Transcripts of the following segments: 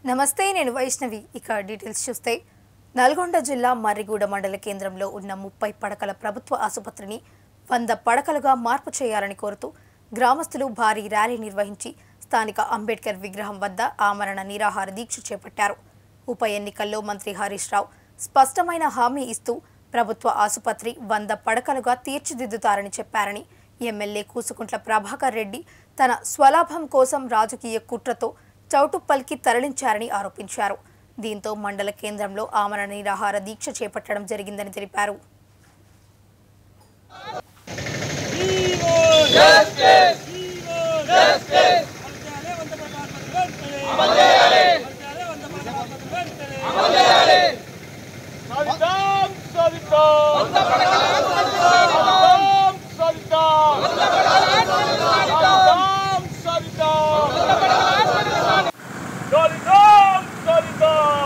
నమస్తే నేను వైష్ణవి ఇక డీటెయిల్స్ చూస్తే నల్గొండ జిల్లా మర్రిగూడ మండల కేంద్రంలో ఉన్న ముప్పై పడకల ప్రభుత్వ ఆసుపత్రిని వంద పడకలుగా మార్పు చేయాలని కోరుతూ గ్రామస్తులు భారీ ర్యాలీ నిర్వహించి స్థానిక అంబేద్కర్ విగ్రహం వద్ద ఆమరణ నిరాహార దీక్ష చేపట్టారు ఉప ఎన్నికల్లో మంత్రి హరీష్ రావు స్పష్టమైన హామీ ఇస్తూ ప్రభుత్వ ఆసుపత్రి వంద పడకలుగా తీర్చిదిద్దుతారని చెప్పారని ఎమ్మెల్యే కూసుకుంట్ల ప్రభాకర్ రెడ్డి తన స్వలాభం కోసం రాజకీయ కుట్రతో చౌటుప్పల్కి తరలించారని ఆరోపించారు దీంతో మండల కేంద్రంలో ఆమరణ నిరాహార దీక్ష చేపట్టడం జరిగిందని తెలిపారు సాధిద్దాం సాధిద్దాం సాధిద్దాం సాధిద్దాం సాధిద్దాం సాధిద్దాం సాధిద్దాం సాధిద్దాం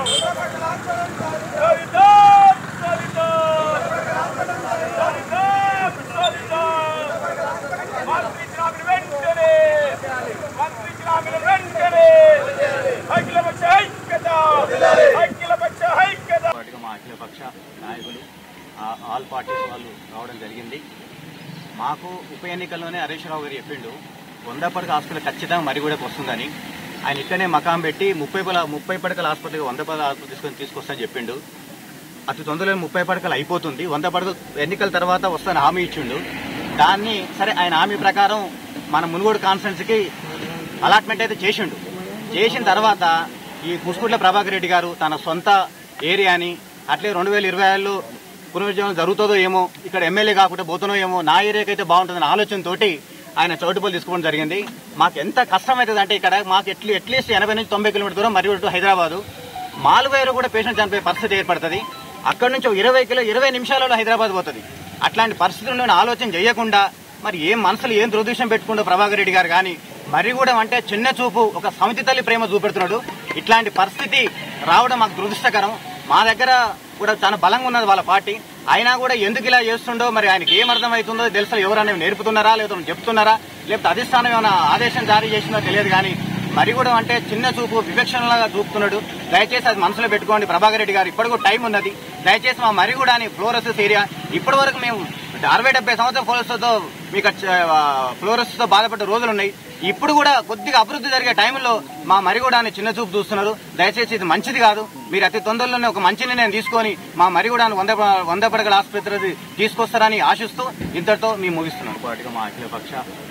సాధిద్దాం సాధిద్దాం సాధిద్దాం సాధిద్దాం మంత్రి శ్రామిని వెంటనే మంత్రి శ్రామిని వెంటనే అఖిలపక్ష ఐక్యత అఖిలపక్ష ఐక్యత పాటుగా మా అఖిలపక్ష నాయకులు ఆ- ఆల్ పార్టీస్ వాళ్ళు రావడం జరిగింది మాకు ఉప ఎన్నికల్లోనే హరీష్ రావు గారు చెప్పిండు వంద పడక హాస్పిటల్ ఖచ్చితంగా మరి కూడా వస్తుందని ఆయన ఇక్కడనే మకాం పెట్టి ముప్పై పల ముప్పై పడకల ఆసుపత్రికి వంద పడకల ఆసుపత్రి తీసుకొని తీసుకొస్తానని చెప్పిండు అతి తొందరలో ముప్పై పడకలు అయిపోతుంది వంద పడకలు ఎన్నికల తర్వాత వస్తానని హామీ ఇచ్చిండు దాన్ని సరే ఆయన హామీ ప్రకారం మన మునుగోడు కాన్ఫరెన్స్కి అలాట్మెంట్ అయితే చేసిండు చేసిన తర్వాత ఈ ముసుగుట్ల ప్రభాకర్ రెడ్డి గారు తన సొంత ఏరియాని అట్లే రెండు వేల ఇరవై ఆరులో పునరుజ్జీవనం జరుగుతుందో ఏమో ఇక్కడ ఎమ్మెల్యే కాకుండా పోతున్నో ఏమో నా ఏరియాకి అయితే బాగుంటుందన్న ఆలోచనతోటి ఆయన చౌటుపల్లి తీసుకోవడం జరిగింది మాకు ఎంత కష్టం అవుతుంది అంటే ఇక్కడ మాకు ఎట్లీ అట్లీస్ట్ ఎనభై నుంచి తొంభై కిలోమీటర్ దూరం మరియు టు హైదరాబాదు మాలువేరు కూడా పేషెంట్ చనిపోయే పరిస్థితి ఏర్పడుతుంది అక్కడ నుంచి ఒక ఇరవై కిలో ఇరవై నిమిషాలలో హైదరాబాద్ పోతుంది అట్లాంటి పరిస్థితులను ఆలోచన చేయకుండా మరి ఏం మనసులు ఏం దురదృష్టం పెట్టుకుంటూ ప్రభాకర్ రెడ్డి గారు కానీ మరి కూడా అంటే చిన్న చూపు ఒక సమితి తల్లి ప్రేమ చూపెడుతున్నాడు ఇట్లాంటి పరిస్థితి రావడం మాకు దురదృష్టకరం మా దగ్గర కూడా చాలా బలంగా ఉన్నది వాళ్ళ పార్టీ అయినా కూడా ఎందుకు ఇలా చేస్తుండో మరి ఆయనకి ఏం అర్థమవుతుందో తెలుసా ఎవరైనా నేర్పుతున్నారా లేదా చెప్తున్నారా లేకపోతే అధిష్టానం ఏమైనా ఆదేశం జారీ చేసిందో తెలియదు కానీ మరి కూడా అంటే చిన్న చూపు వివక్షణలాగా చూపుతున్నాడు దయచేసి అది మనసులో పెట్టుకోండి ప్రభాకర్ రెడ్డి గారు ఇప్పటికూ టైం ఉన్నది దయచేసి మా మరి కూడా ఫ్లోరసిస్ ఏరియా ఇప్పటి వరకు మేము అరవై డెబ్బై సంవత్సరం ఫ్లోరస్తో మీకు ఫ్లోరస్ తో బాధపడ్డ రోజులు ఉన్నాయి ఇప్పుడు కూడా కొద్దిగా అభివృద్ధి జరిగే టైంలో మా మరిగూడాన్ని చిన్న చూపు చూస్తున్నారు దయచేసి ఇది మంచిది కాదు మీరు అతి తొందరలోనే ఒక మంచి నిర్ణయం తీసుకొని మా మరిగూడాన్ని వంద వంద పడగల ఆసుపత్రి తీసుకొస్తారని ఆశిస్తూ ఇంతటితో మేము ముగిస్తున్నాం పాటుగా మా అఖిలపక్ష